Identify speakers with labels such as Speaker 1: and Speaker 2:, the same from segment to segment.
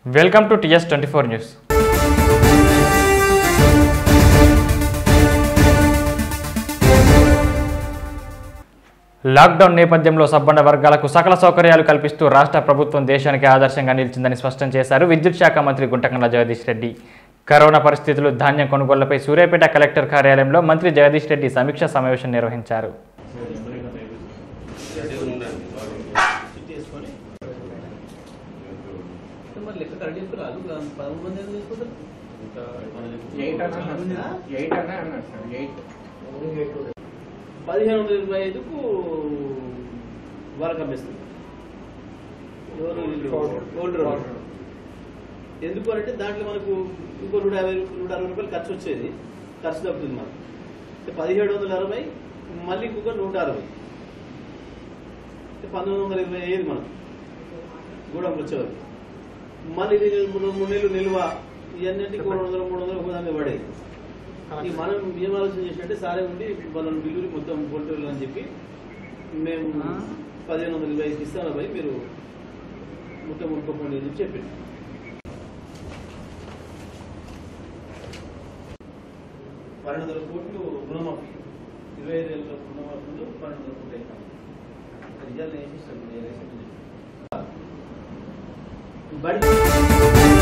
Speaker 1: Welcome to TS twenty four news lockdown నేపథ్యంలో సబ్బండ వర్గాలకు సకల సౌకర్యాలు కల్పిస్తూ రాష్ట్ర ప్రభుత్వం దేశానికి ఆదర్శంగా నిలిచిందని స్పష్టం చేశారు విద్యుత్ శాఖ మంత్రి గుంటకండ్ల జగదీష్ రెడ్డి కరోనా పరిస్థితులు ధాన్యం కొనుగోళ్లపై సూర్యాపేట కలెక్టర్ కార్యాలయంలో మంత్రి జగదీష్ రెడ్డి సమీక్షా సమావేశం నిర్వహించారు
Speaker 2: మరి లెక్క కరెక్ట్ చేసుకురాదు పదమూడు మంది ఎందుకు చేసుకుంటారు
Speaker 3: ఎయిట్ అన్న అన్నాడు. ఎయిట్ అన్న అన్నాడు సార్ ఎయిట్
Speaker 2: పదిహేను వందల ఇరవై ఐదుకు వరకు అమ్మేస్తుంది ఎవరు వీళ్ళు? ఓల్డర్ వాళ్ళు. ఎందుకు అంటే దాంట్లో మనకు ఇంకో నూట యాభై నూట అరవై రూపాయలు ఖర్చు వచ్చేది ఖర్చు తగ్గుతుంది మనకు అంటే పదిహేడు వందల అరవై మళ్ళీ ఇంకొక నూట అరవై అంటే పంతొమ్మిది వందల ఇరవై ఐదు మనం గూడెం వచ్చేవారు మళ్ళీ ఇది మూడు మూడు నెలలు నిల్వ ఇవన్నీ మూడు వందలు మూడు వందలు ఒక దాన్ని పడేది ఈ మనం ఏం ఆలోచన చేసినట్టే సారే ఉండి వాళ్ళని బిల్లులు మొత్తం పొలిటోళ్ళు అని చెప్పి మేము పదిహేను వందల ఇరవై ఐదు ఇస్తాను పోయి మీరు మొత్తం కొనుక్కోండి అని చెప్పి చెప్పింది పన్నెండు వందల కోట్లు రుణమాఫీ ఇరవై ఐదు వేల రుణమాఫీలు పన్నెండు వందల కోట్లు అవుతాం రిజల్ట్ ఏం చేస్తాం బడి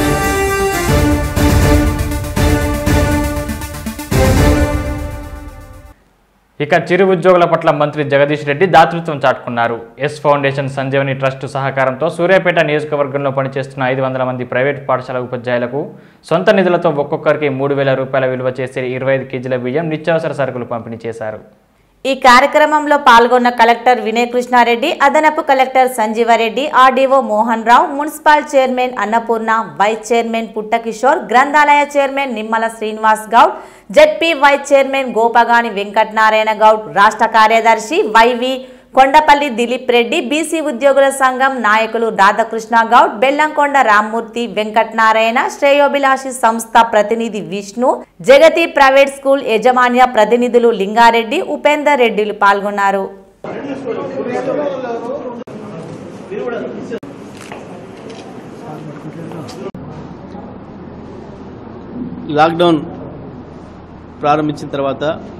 Speaker 1: ఇక చిరు ఉద్యోగుల పట్ల మంత్రి జగదీష్ రెడ్డి దాతృత్వం చాటుకున్నారు ఎస్ ఫౌండేషన్ సంజీవని ట్రస్ట్ సహకారంతో సూర్యాపేట నియోజకవర్గంలో పనిచేస్తున్న ఐదు వందల మంది ప్రైవేట్ పాఠశాల ఉపాధ్యాయులకు సొంత నిధులతో ఒక్కొక్కరికి మూడు వేల రూపాయల విలువ చేసే ఇరవై ఐదు కేజీల బియ్యం నిత్యావసర సరుకులు పంపిణీ చేశారు
Speaker 4: ఈ కార్యక్రమంలో పాల్గొన్న కలెక్టర్ వినయ్ కృష్ణారెడ్డి అదనపు collector Sanjeeva Reddy RDO Mohan Rao municipal chairman Annapurna vice chairman Putta Kishore గ్రంథాలయ chairman Nimmala Srinivas Goud ZP vice chairman Gopagani Venkatanarayana Goud రాష్ట్ర కార్యదర్శి వైవి కొండపల్లి దిలీప్ రెడ్డి బీసీ ఉద్యోగుల సంఘం నాయకులు రాధాకృష్ణ గౌడ్ బెల్లంకొండ రామ్మూర్తి వెంకటనారాయణ శ్రేయోభిలాషి సంస్థ ప్రతినిధి విష్ణు జగతి ప్రైవేట్ స్కూల్ యాజమాన్య ప్రతినిధులు లింగారెడ్డి ఉపేందర్ రెడ్డిలు పాల్గొన్నారు
Speaker 2: లాక్డౌన్ ప్రారంభించిన తర్వాత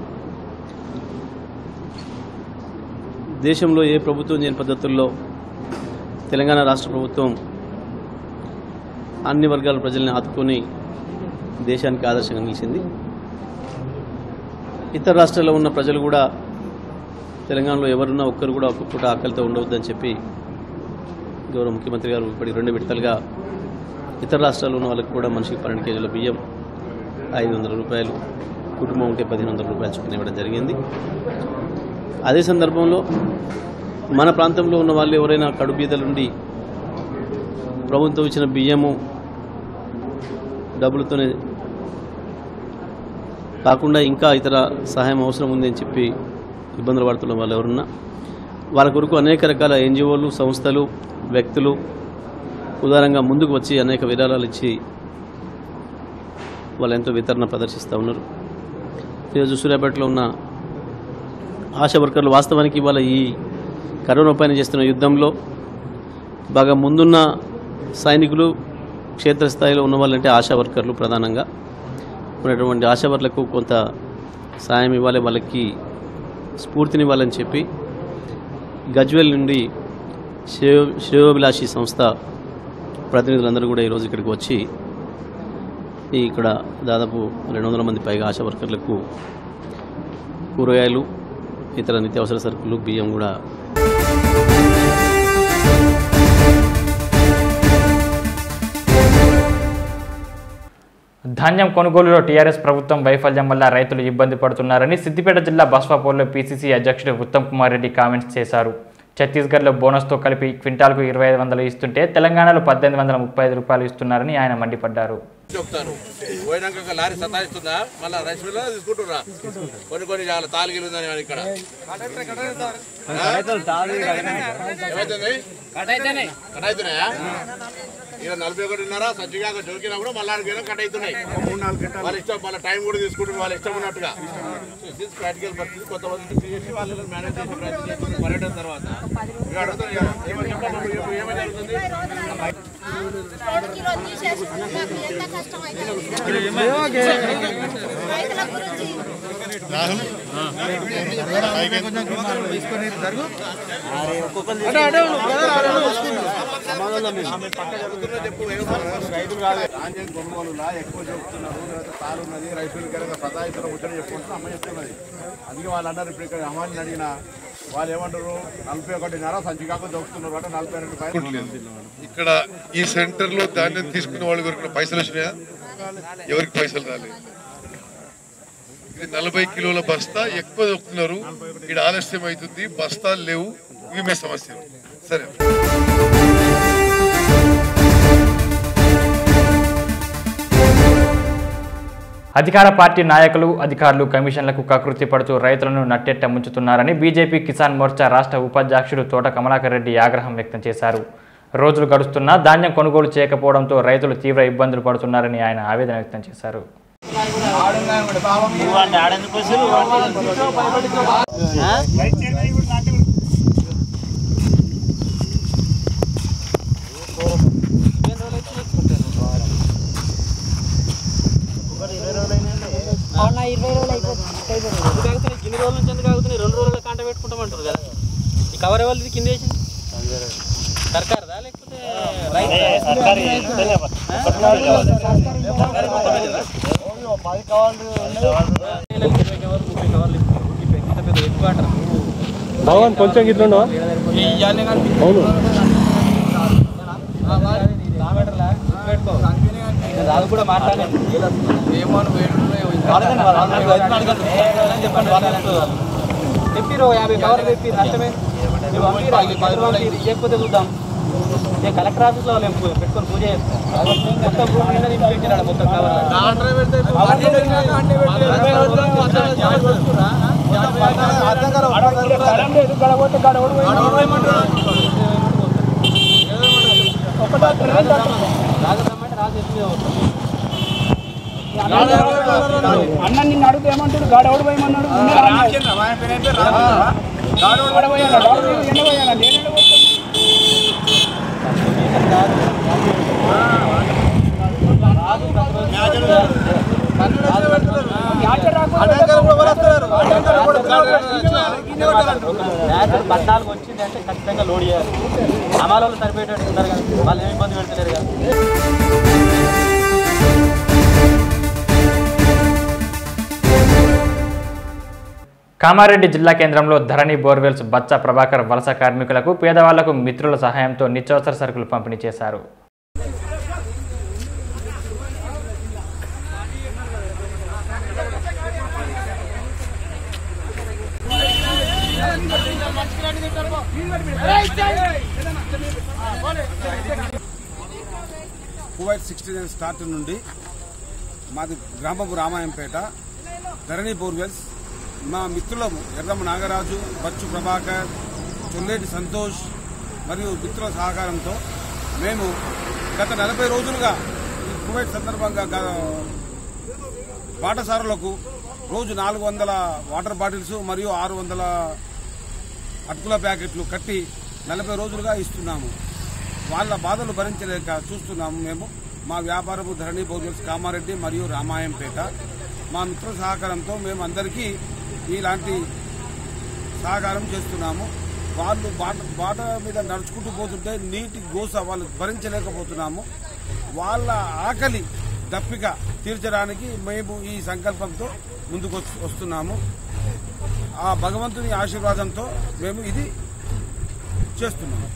Speaker 2: దేశంలో ఏ ప్రభుత్వం చేయని పద్ధతుల్లో తెలంగాణ రాష్ట్ర ప్రభుత్వం అన్ని వర్గాల ప్రజల్ని ఆదుకొని దేశానికి ఆదర్శంగా నిలిచింది ఇతర రాష్ట్రాల్లో ఉన్న ప్రజలు కూడా తెలంగాణలో ఎవరున్నా ఒక్కరు కూడా ఒక్క పూట ఆకలితో ఉండవద్దని చెప్పి గౌరవ ముఖ్యమంత్రి గారు ఇప్పటి రెండు విడతలుగా ఇతర రాష్ట్రాల్లో ఉన్న వాళ్ళకి కూడా మనిషికి పన్నెండు కేజీల బియ్యం ఐదు వందల రూపాయలు కుటుంబం ఉంటే పదిహేను వందల రూపాయలు చొప్పున ఇవ్వడం జరిగింది అదే సందర్భంలో మన ప్రాంతంలో ఉన్న వాళ్ళు ఎవరైనా కడుబీదలుండి ప్రభుత్వం ఇచ్చిన బియ్యము డబ్బులతోనే కాకుండా ఇంకా ఇతర సహాయం అవసరం ఉంది అని చెప్పి ఇబ్బందులు పడుతున్న వాళ్ళు ఎవరున్నా వాళ్ళ కొరకు అనేక రకాల ఎన్జిఓలు సంస్థలు వ్యక్తులు ఉదారంగా ముందుకు వచ్చి అనేక విరాళాలు ఇచ్చి వాళ్ళు ఎంతో వితరణ ప్రదర్శిస్తూ ఉన్నారు ఈరోజు సూర్యాపేటలో ఉన్న ఆశా వర్కర్లు వాస్తవానికి ఇవాళ ఈ కరోనా పైన చేస్తున్న యుద్ధంలో బాగా ముందున్న సైనికులు క్షేత్రస్థాయిలో ఉన్న వాళ్ళంటే ఆశా వర్కర్లు ప్రధానంగా ఉన్నటువంటి ఆశా వర్కర్లకు కొంత సాయం ఇవ్వాలి వాళ్ళకి స్ఫూర్తినివ్వాలని చెప్పి గజ్వేల్ నుండి శ్రేయో శ్రేయోభిలాషి సంస్థ ప్రతినిధులందరూ కూడా ఈరోజు ఇక్కడికి వచ్చి ఈ ఇక్కడ దాదాపు రెండు వందల మంది పైగా ఆశా వర్కర్లకు కూరగాయలు ఇతర నిత్యావసర సరుకులు బియ్యం కూడా
Speaker 1: ధాన్యం కొనుగోలులో టీఆర్ఎస్ ప్రభుత్వం వైఫల్యం వల్ల రైతులు ఇబ్బంది పడుతున్నారని సిద్దిపేట జిల్లా బస్వాపూర్లో పీసీసీ అధ్యక్షుడు ఉత్తమ్ కుమార్ రెడ్డి కామెంట్స్ చేశారు ఛత్తీస్గఢ్లో బోనస్తో కలిపి క్వింటాల్కు ఇరవై ఐదు వందలు ఇస్తుంటే తెలంగాణలో పద్దెనిమిది వందల ముప్పై ఐదు రూపాయలు ఇస్తున్నారని ఆయన మండిపడ్డారు
Speaker 5: చెప్తాను పోయినాక ఒక లారీ సతాయిస్తుందా మళ్ళీ రైస్ మిల్ తీసుకుంటున్నా కొన్ని కొన్ని చాలా తాలిగిలు ఉందని వాడు ఇక్కడ ఏమైతుంది? కట్ అవుతున్నాయా ఇలా నలభై ఒకటిన్నర సజ్జిగా జోకినా కూడా మళ్ళీ ఆడికి కట్ అవుతున్నాయి వాళ్ళ ఇష్టం వాళ్ళ టైం కూడా తీసుకుంటుంది వాళ్ళ ఇష్టం ఉన్నట్టుగా ప్రాక్టికల్ పరిస్థితి కొంతమంది చేసి వాళ్ళు మేనేజ్ చేసి ప్రయత్నం చేస్తున్నారు పర్యటన తర్వాత ఇక అడుగుతారు ఇక ఏమని చెప్పండి ఇప్పుడు ఏమని జరుగుతుంది
Speaker 6: కిలో తీసేసుకుంటే మాకు ఎంత కష్టం అవుతుంది రైతుల గురించి
Speaker 5: ధాన్యం కొనుగోలులా ఎక్కువ చెప్తున్నారు లేదా తాలు ఉన్నది రైతులు కనుక సదాయిస్తున్న ముచ్చని చెప్పుకుంటున్నారు అమ్మ చెప్తున్నది అందుకే వాళ్ళు అన్నారు ఇప్పుడు ఇక్కడ అమ్మాయిని అడిగిన వాళ్ళు ఏమంటారు నలభై ఒకటిన్నర సంచి కాక దొక్కుతున్నారు అంటే నలభై రెండు పైన
Speaker 7: ఇక్కడ ఈ సెంటర్ లో ధాన్యం తీసుకునే వాళ్ళు ఎవరికి పైసలు వచ్చినాయా ఎవరికి పైసలు రాలేదు ఇది నలభై కిలోల బస్తా ఎక్కువ దొక్కుతున్నారు ఇక్కడ ఆలస్యం అవుతుంది బస్తాలు లేవు ఇవి మీ సమస్యలు సరే
Speaker 1: అధికార పార్టీ నాయకులు అధికారులు కమిషన్లకు కకృతి పడుతూ రైతులను నట్టెట్ట ముంచుతున్నారని బీజేపీ కిసాన్ మోర్చా రాష్ట్ర ఉపాధ్యక్షుడు తోట కమలాకర్ రెడ్డి ఆగ్రహం వ్యక్తం చేశారు రోజులు గడుస్తున్నా ధాన్యం కొనుగోలు చేయకపోవడంతో రైతులు తీవ్ర ఇబ్బందులు పడుతున్నారని ఆయన ఆవేదన వ్యక్తం చేశారు
Speaker 2: ఇన్ని రోజుల నుంచి ఎందుకు ఆగుతున్నాయి రెండు రోజుల కాంట పెట్టుకుంటామంటారు కదా ఈ కవర్ ఎవరిది కింద వేసింది సర్కార్దా లేకపోతే భగవాన్ కొంచెం గిట్ల అవును అది కూడా మాట్లాడలేదు తెప్పిరు యాభై కవర్లు తెప్పి నష్టమే నువ్వు పంపిరా, ఈ పది రోజులు ఇది చేయకపోతే చూద్దాం నేను కలెక్టర్ ఆఫీస్లో నేను పూ- పెట్టుకొని పూజ చేస్తాను మొత్తం రూమ్ నిండా నింపి పెట్టినాడు మొత్తం కవర్లు రాగదమ్మంటే రాజు ఎత్తుగా పోతాం
Speaker 8: అన్న నిన్ను అడిగితే ఏమంటాడు గాడు ఎవడు పోయమన్నాడు
Speaker 2: మ్యాచ్ పద్నాలుగు వచ్చింది అంటే ఖచ్చితంగా లోడ్ చేయాలి అమాలలో సరిపోయేటట్టు ఉన్నారు కదా వాళ్ళు ఏమి ఇబ్బంది పెడతలేరు కదా
Speaker 1: కామారెడ్డి జిల్లా కేంద్రంలో ధరణి బోర్వెల్స్ బచ్చ ప్రభాకర్ వలస కార్మికులకు పేదవాళ్లకు మిత్రుల సహాయంతో నిత్యావసర సరుకులు పంపిణీ చేశారు
Speaker 9: కువైట్ సిక్స్టీ నైన్ స్టార్ట్ నుండి మాది గ్రామపు రామాయంపేట ధరణి బోర్వెల్స్ మా మిత్రులము ఎర్రమ్మ నాగరాజు బచ్చు ప్రభాకర్ చొల్లేటి సంతోష్ మరియు మిత్రుల సహకారంతో మేము గత నలభై రోజులుగా ఈ కువైట్ సందర్భంగా గ- బాటసారులకు రోజు నాలుగు వందల వాటర్ బాటిల్స్ మరియు ఆరు వందల అటుకుల ప్యాకెట్లు కట్టి నలభై రోజులుగా ఇస్తున్నాము వాళ్ళ బాధలు భరించలేక చూస్తున్నాము మేము మా వ్యాపారపు ధరణి బోర్వెల్స్ కామారెడ్డి మరియు రామాయంపేట మా మిత్రుల సహకారంతో మేము అందరికీ ఇలాంటి సహకారం చేస్తున్నాము వాళ్ళు బాట బాట మీద నడుచుకుంటూ పోతుంటే నీటి గోస వాళ్ళు భరించలేకపోతున్నాము వాళ్ళ ఆకలి దప్పిక తీర్చడానికి మేము ఈ సంకల్పంతో ముందుకు వస్తు- వస్తున్నాము ఆ భగవంతుని ఆశీర్వాదంతో మేము ఇది చేస్తున్నాము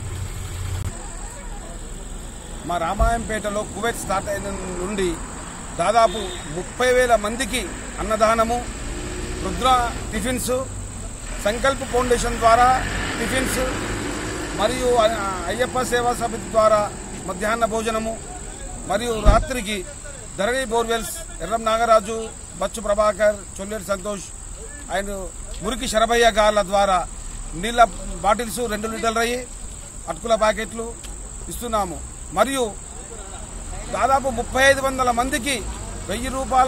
Speaker 9: మా రామాయంపేటలో కువైట్ స్టార్ట్ అయిన నుండి దాదాపు ముప్పై వేల మందికి అన్నదానము రుద్ర టిఫిన్స్ సంకల్ప్ ఫౌండేషన్ ద్వారా టిఫిన్స్ మరియు అ- అయ్యప్ప సేవా సమితి ద్వారా మధ్యాహ్న భోజనము మరియు రాత్రికి ధరణి బోర్వెల్స్ ఎర్రం నాగరాజు బచ్చు ప్రభాకర్ చొల్లేరు సంతోష్ అండ్ మురికి శరభయ్య గాళ్ళ ద్వారా నీళ్ళ బాటిల్స్ రెండు లీటర్లు అయ్యి అటుకుల ప్యాకెట్లు ఇస్తున్నాము మరియు దాదాపు ముప్పై ఐదు వందల మందికి వెయ్యి రూపాయల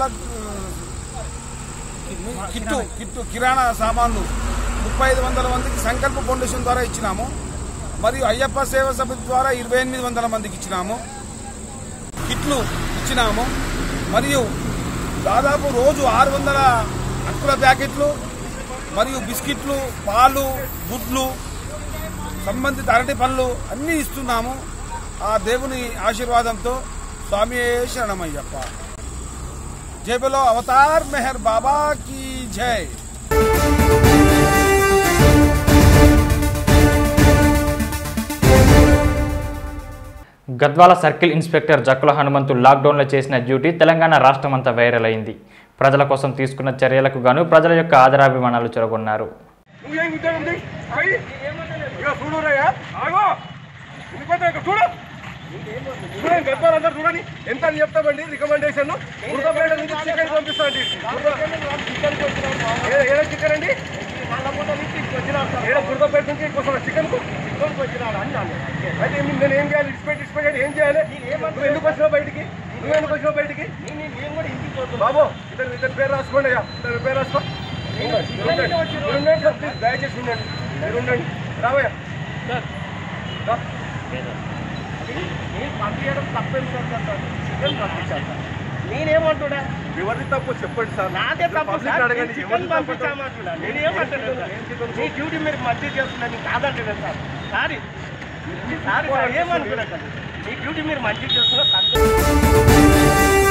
Speaker 9: ఆ, కిట్టు కిట్టు కిరాణా సామాన్లు ముప్పై ఐదు వందల మందికి సంకల్ప ఫౌండేషన్ ద్వారా ఇచ్చినాము మరియు అయ్యప్ప సేవ సమితి ద్వారా ఇరవై ఎనిమిది వందల మందికి ఇచ్చినాము కిట్లు ఇచ్చినాము మరియు దాదాపు రోజు ఆరు వందల అక్కుల ప్యాకెట్లు మరియు బిస్కెట్లు పాలు గుడ్లు సంబంధిత అరటి పళ్ళు అన్నీ ఇస్తున్నాము ఆ దేవుని ఆశీర్వాదంతో స్వామి శరణమయ్యప్ప జైబలో అవతార్ మెహర్ బాబా కీ జై
Speaker 1: గద్వాల సర్కిల్ ఇన్స్పెక్టర్ జక్కుల హనుమంతు లాక్డౌన్లో చేసిన డ్యూటీ తెలంగాణ రాష్ట్రమంతా వైరల్ అయింది ప్రజల కోసం తీసుకున్న చర్యలకు గాను ప్రజల యొక్క ఆదరాభిమానాలు చెరగొన్నారు
Speaker 10: నువ్వేం ఉద్యోగం చేయి అయ్యి ఇక చూడు రయ్యా ఆగో ఎందుకంటే ఇక్కడ చూడు చూడండి గద్వాలు అందరు చూడండి ఎంత అని చెప్తామండి రికమెండేషన్ ఉడకబేట నుంచి చికెన్ పంపిస్తాండి ఏడ చికెన్ అండి ఏడ బుడకపేట నుంచి వస్తున్నా చికెన్ కు అయితే ఏమి- నేను ఏం చేయాలి ఇన్స్పెక్ట్ ఇన్స్పెక్ట్ ఏం చేయాలి నువ్వు ఎందుకు వచ్చినావు బయటికి నువ్వు ఎందుకు వచ్చినావు బయటికి బాబు ఇద్దరు ఇద్దరు పేరు రాసుకోండి అయ్యా ఇద్దరు పేరు రాసుకో ఉండండి. మీరు ఉండండి సార్ ప్లీజ్ దయచేసి ఉండండి మీరు ఉండండి రావయ్యా సార్ రా. నేను పంపించడం తప్పేం సార్ సార్ సార్ చికెన్ పంపించాలి సార్ నేనేమంటున్నా ఎవరిది తప్పు చెప్పండి సార్ నాదే తప్పు సార్ అడగండి చికెన్ పంపించామంటున్నా నేనేమంటున్నాను సార్ మీ డ్యూటీ మీరు మంచి చేస్తున్నా నీకు కాదంటున్నాను సార్ సారీ సారీ సార్ ఏమనుకున్నా సార్ మీ డ్యూటీ మీరు మంచి చేస్తున్నా సంతోషం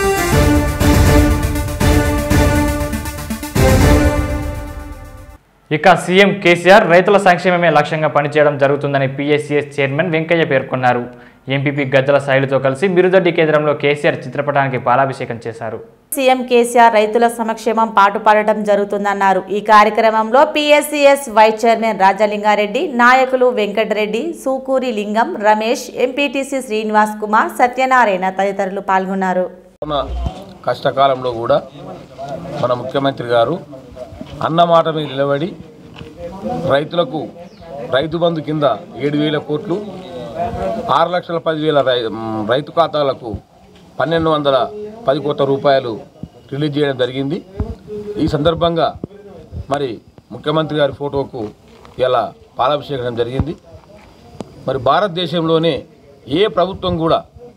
Speaker 1: ఇక సీఎం కేసీఆర్ రైతుల సంక్షేమమే లక్ష్యంగా పనిచేయడం జరుగుతుందని పీఎస్సీఎస్ చైర్మన్ వెంకయ్య పేర్కొన్నారు ఎంపీపీ గజ్జల శైలితో కలిసి బిరుదొడ్డి కేంద్రంలో కేసీఆర్ చిత్రపటానికి పాలాభిషేకం చేశారు
Speaker 4: సీఎం కేసీఆర్ రైతుల సంక్షేమం పాటుపడటం జరుగుతుందన్నారు ఈ కార్యక్రమంలో పిఎస్సిఎస్ వైస్ చైర్మన్ రాజలింగారెడ్డి నాయకులు వెంకటరెడ్డి సూకూరి లింగం రమేష్ ఎంపీటీసీ శ్రీనివాస్ కుమార్ సత్యనారాయణ తదితరులు పాల్గొన్నారు
Speaker 11: ఉన్న కష్టకాలంలో కూడా మన ముఖ్యమంత్రి గారు అన్నమాట మీద నిలబడి రైతులకు రైతు బంధు కింద ఏడు వేల కోట్లు ఆరు లక్షల పదివేల రై మ్, రైతు ఖాతాలకు పన్నెండు వందల పది కోట్ల రూపాయలు రిలీజ్ చేయడం జరిగింది ఈ సందర్భంగా మరి ముఖ్యమంత్రి గారి ఫోటోకు ఇలా పాలాభిషేకం జరిగింది మరి భారతదేశంలోనే ఏ ప్రభుత్వం కూడా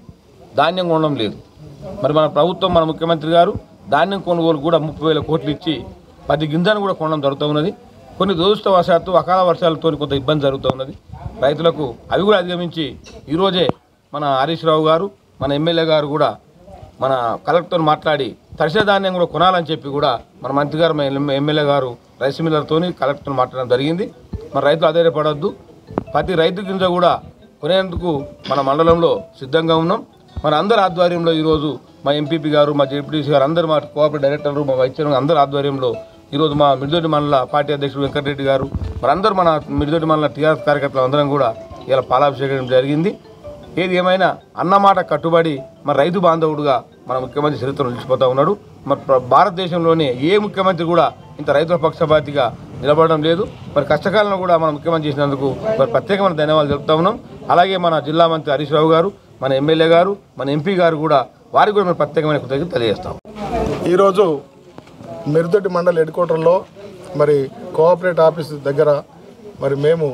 Speaker 11: ధాన్యం కొనడం లేదు మరి మన ప్రభుత్వం మన ముఖ్యమంత్రి గారు ధాన్యం కొనుగోలు కూడా ముప్పై వేల కోట్లు ఇచ్చి పది గింజలను కూడా కొనడం జరుగుతూ ఉన్నది కొన్ని దురదృష్టవశాత్తు అకాల వర్షాలతో కొంత ఇబ్బంది జరుగుతూ ఉన్నది రైతులకు అవి కూడా అధిగమించి ఈరోజే మన హరీష్ రావు గారు మన ఎమ్మెల్యే గారు కూడా మన కలెక్టర్తో మాట్లాడి తడిసే ధాన్యం కూడా కొనాలని చెప్పి కూడా మన మంత్రి గారు మన ఎమ్మెల్యే గారు రైస్ మిల్లర్తో కలెక్టర్ మాట్లాడడం జరిగింది మన రైతులు ఆధారపడద్దు ప్రతి రైతు గింజ కూడా కొనేందుకు మన మండలంలో సిద్ధంగా ఉన్నాం మన అందరి ఆధ్వర్యంలో ఈరోజు మా ఎంపీపీ గారు మా జెడ్పీటీసీ గారు అందరు మా కోఆపరేటివ్ డైరెక్టర్లు మా వైస్ చైర్మన్ అందరి ఆధ్వర్యంలో ఈరోజు మా మిడిదొడ్డి మండల పార్టీ అధ్యక్షుడు వెంకటరెడ్డి గారు మనందరూ మన మిడిదొడ్డి మండల టీఆర్ఎస్ కార్యకర్తలు అందరం కూడా ఇలా పాలాభిషేకం జరిగింది ఏది ఏమైనా అన్నమాట కట్టుబడి మన రైతు బాంధవుడుగా మన ముఖ్యమంత్రి చరిత్రలో నిలిచిపోతా ఉన్నాడు మరి ప్ర- భారతదేశంలోనే ఏ ముఖ్యమంత్రి కూడా ఇంత రైతుల పక్షపాతిగా నిలబడడం లేదు మరి కష్టకాలంలో కూడా మన ముఖ్యమంత్రి చేసినందుకు మరి ప్రత్యేకమైన ధన్యవాదాలు చెప్తా ఉన్నాం అలాగే మన జిల్లా మంత్రి హరీష్ రావు గారు మన ఎమ్మెల్యే గారు మన ఎంపీ గారు కూడా వారికి కూడా మేము ప్రత్యేకమైన కృతజ్ఞత తెలియజేస్తాం
Speaker 12: ఈరోజు మిరుదొడ్డి మండల్ హెడ్ క్వార్టర్లో మరి కోఆపరేట్ ఆఫీస్ దగ్గర మరి మేము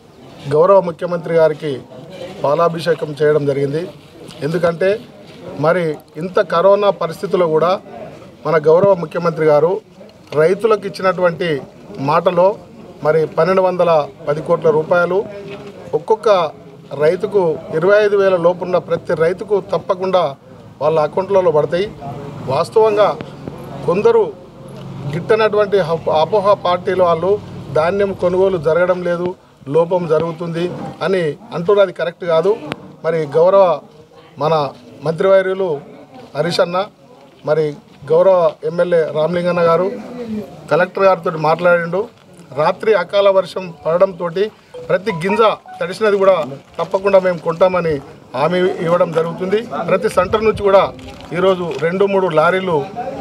Speaker 12: గౌరవ ముఖ్యమంత్రి గారికి పాలాభిషేకం చేయడం జరిగింది ఎందుకంటే మరి ఇంత కరోనా పరిస్థితుల్లో కూడా మన గౌరవ ముఖ్యమంత్రి గారు రైతులకు ఇచ్చినటువంటి మాటలో మరి పన్నెండు వందల పది కోట్ల రూపాయలు ఒక్కొక్క రైతుకు ఇరవై ఐదు వేల లోపున్న ప్రతి రైతుకు తప్పకుండా వాళ్ళ అకౌంట్లలో పడతాయి వాస్తవంగా కొందరు గిట్టనటువంటి హప్- అపోహ పార్టీల వాళ్ళు ధాన్యం కొనుగోలు జరగడం లేదు లోపం జరుగుతుంది అని అంటున్నది అది కరెక్ట్ కాదు మరి గౌరవ మన మంత్రివర్యులు హరీష్ అన్న మరి గౌరవ ఎమ్మెల్యే రామలింగన్న గారు కలెక్టర్ గారితో మాట్లాడిండు రాత్రి అకాల వర్షం పడడంతో ప్రతి గింజ తడిసినది కూడా తప్పకుండా మేము కొంటామని హామీ ఇవ్వడం జరుగుతుంది ప్రతి సెంటర్ నుంచి కూడా ఈరోజు రెండు మూడు లారీలు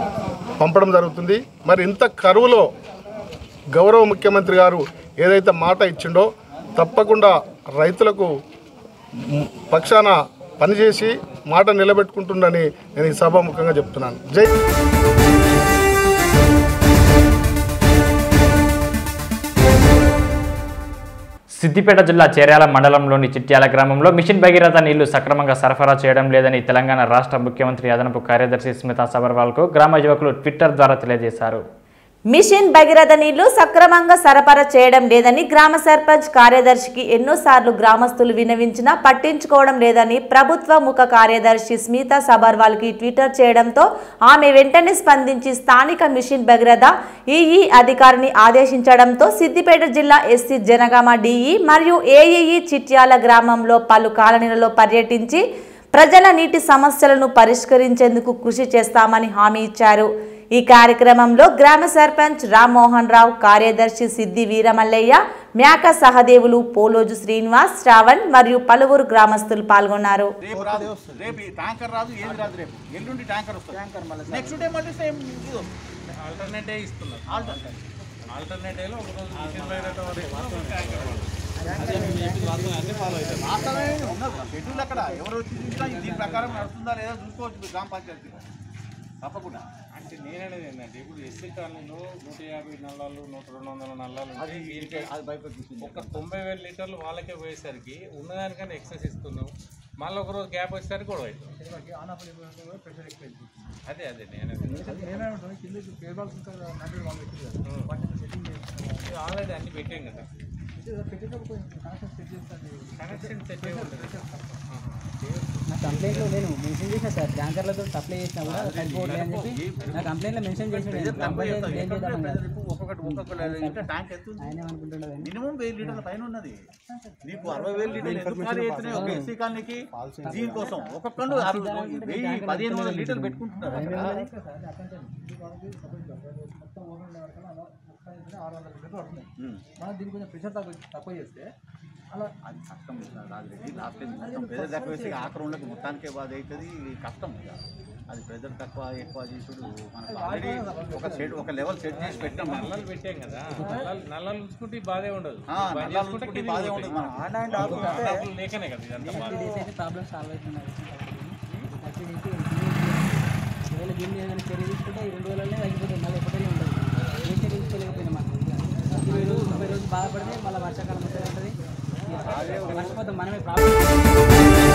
Speaker 12: పంపడం జరుగుతుంది మరి ఇంత కరువులో గౌరవ ముఖ్యమంత్రి గారు ఏదైతే మాట ఇచ్చిండో తప్పకుండా రైతులకు మ్, పక్షాన పనిచేసి మాట నిలబెట్టుకుంటుండని నేను ఈ సభాముఖంగా చెప్తున్నాను జై
Speaker 1: సిద్దిపేట జిల్లా చేర్యాల మండలంలోని చిట్యాల గ్రామంలో మిషన్ భగీరథ నీళ్లు సక్రమంగా సరఫరా చేయడం లేదని తెలంగాణ రాష్ట్ర ముఖ్యమంత్రి అదనపు కార్యదర్శి స్మితా సబర్వాల్కు గ్రామ యువకులు ట్విట్టర్ ద్వారా తెలియజేశారు
Speaker 4: మిషన్ భగీరథ నీళ్లు సక్రమంగా సరఫరా చేయడం లేదని గ్రామ సర్పంచ్ కార్యదర్శికి ఎన్నోసార్లు గ్రామస్తులు వినవించినా పట్టించుకోవడం లేదని ప్రభుత్వ ముఖ కార్యదర్శి స్మితా సబర్వాల్కి ట్విట్టర్ చేయడంతో ఆమె వెంటనే స్పందించి స్థానిక మిషన్ భగీరథ ఈఈ అధికారిని ఆదేశించడంతో సిద్దిపేట జిల్లా ఎస్సీ జనగామ డిఈ మరియు ఏఈఈ చిట్యాల గ్రామంలో పలు కాలనీలలో పర్యటించి ప్రజల నీటి సమస్యలను పరిష్కరించేందుకు కృషి చేస్తామని హామీ ఇచ్చారు ఈ కార్యక్రమంలో గ్రామ సర్పంచ్ రామ్మోహన్ రావు కార్యదర్శి సిద్ది వీరమల్లయ్య మేక సహదేవులు పోలోజు శ్రీనివాస్ శ్రావణ్ మరియు పలువురు గ్రామస్తులు పాల్గొన్నారు
Speaker 3: రేపు రాదు రేపు ఈ ట్యాంకర్ రాదు ఏది రాదు రేపు ఎల్లుండి ట్యాంకర్ వస్తుంది ట్యాంకర్ మళ్ళీ నెక్స్ట్ డే మళ్ళీ సేమ్ ఆల్టర్నేట్ డే ఇస్తున్నారు ఆల్టర్నేట్ ఆల్టర్నేట్ డేలో ఒక రోజు మిషన్ బయట వాస్తవమే ఉన్నది షెడ్యూల్ అక్కడ ఎవరు వచ్చి చూసినా దీని ప్రకారం నడుస్తుందా లేదా చూసుకోవచ్చు మీరు గ్రామ పంచాయతీ తప్పకుండా
Speaker 13: అంటే నేననేది ఏంటంటే ఇప్పుడు ఎస్సీ కాలనీలో నూట యాభై నల్లాలు నూట రెండు వందల నల్లాలు
Speaker 3: అది
Speaker 13: ఉంటాయి.
Speaker 3: వీరికే అది బయటకు తీసుకుంది.
Speaker 13: ఒక తొంభై వేల లీటర్లు వాళ్ళకే పోయేసరికి ఉన్నదానికన్నా ఎక్సెస్ ఇస్తున్నాం మళ్ళీ ఒక రోజు గ్యాప్ వచ్చేసరికి గొడవ అవుతుంది అదే అదే నేను ఆల్రెడీ అన్ని పెట్టాం కదా కనెక్షన్ సెట్ అయి ఉంటుంది
Speaker 14: నా కంప్లైంట్లో నేను మెన్షన్ చేసిన సార్ ట్యాంకర్లతో సప్లై చేసినా కూడా సరిపోవట్లేదు అని చెప్పి నా కంప్లైంట్లో మెన్షన్ చేసిన నేను గ్రామ పంచాయతీ ఏం చేద్దామని కాదు.
Speaker 3: ఒక్కొక్కటి ఒక్కొక్కటి లీటర్ ట్యాంక్ ఎంత ఉంది మినిమం వెయ్యి లీటర్ల పైన ఉన్నది నీకు అరవై వేలు లీటర్లు ఎందుకు ఖాళీ అవుతున్నాయి ఒక ఎస్సీ కాలనీకి దీనికోసం ఒక్కొక్కళ్ళు అరవై వెయ్యి పదిహేను వందల లీటర్లు పెట్టుకుంటున్నారు అక్కడ. ఉమ్.
Speaker 14: మనం దీనికి కొంచెం ప్రెషర్ తక్కువ తక్కువ చేస్తే అలా
Speaker 3: అది కష్టం రాదు లాస్ట్ టైం మొత్తం ప్రెజర్ తక్కువ వేస్తే ఆఖరి ఉండకి మొత్తానికే బాధ అవుతుంది కష్టం ఇక. అది ప్రెజర్ తక్కువ ఎక్కువ చేసుడు మనకు ఆల్రెడీ ఒక సెట్ ఒక లెవెల్ సెట్ చేసి పెట్టాం మనం.
Speaker 13: నల్లలు పెట్టాం కదా నల్లలు నల్లలు ఉంచుకుంటే ఈ బాధే ఉండదు
Speaker 3: ఆ,
Speaker 13: బంద్
Speaker 3: నల్లాలు
Speaker 13: చేసుకుంటే
Speaker 3: ఉంచుకుంటే
Speaker 13: కిందికి
Speaker 3: బాధే
Speaker 13: పోతాయి.
Speaker 3: ఉండదు మనం. ఆన్ అండ్ ఆఫ్
Speaker 13: ఆ,
Speaker 3: అంటే-
Speaker 13: డబ్బులు లేకనే కదా ఇదంతా బాధ
Speaker 14: థర్టీ డేస్ అయితే ప్రాబ్లమ్ సాల్వ్ అవుతున్నారు థర్టీ డేస్ ఒకవేళ దీన్ని ఏదైనా చర్య తీసుకుంటే ఈ రెండు వేలనే తగ్గిపోతుంది మళ్ళీ ఎప్పటికీ ఉండదు ఏ చర్య తీసుకోలేకపోయినా మనం ఇరవై రోజులు ముప్పై రోజులు బాధపడితే మళ్ళీ వర్షాకాలం వస్తే ఉంటుంది వర్షపోతే మనమే ప్రాబ్లం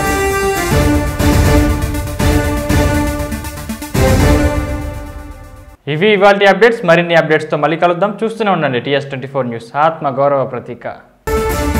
Speaker 1: ఇవి ఇవాళ అప్డేట్స్ మరిన్ని అప్డేట్స్తో మళ్ళీ కలుద్దాం చూస్తూనే ఉండండి టీఎస్ ట్వంటీ ఫోర్ న్యూస్ ఆత్మ గౌరవ ప్రతీక